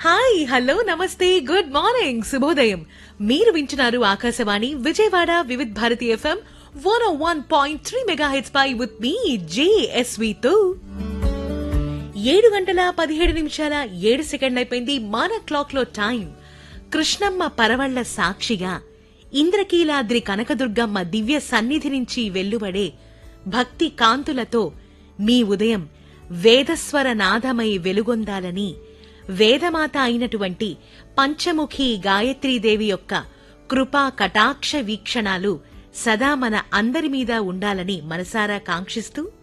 hi hello నమస్తే good morning శుభోదయం మీరు వింటున్నారు Akashvani Vijayawada Vividh Bharati FM one one point three mega heads పై విత్ మీ జేఎస్వితో ఏడు గంటల పదిహేడు నిమిషాల ఏడు సెకండ్లు అయిపోయింది మన క్లాక్ లో టైం కృష్ణమ్మ పరవళ్ల సాక్షిగా ఇంద్రకీలాద్రి కనకదుర్గమ్మ దివ్య సన్నిధి నుంచి వెల్లువడే భక్తి కాంతులతో మీ ఉదయం వేదస్వర నాదమై వెలుగొందాలని వేదమాత అయినటువంటి పంచముఖి గాయత్రీదేవి యొక్క కృపా కటాక్ష వీక్షణాలు సదా మన అందరి మీద ఉండాలని మనసారా కాంక్షిస్తూ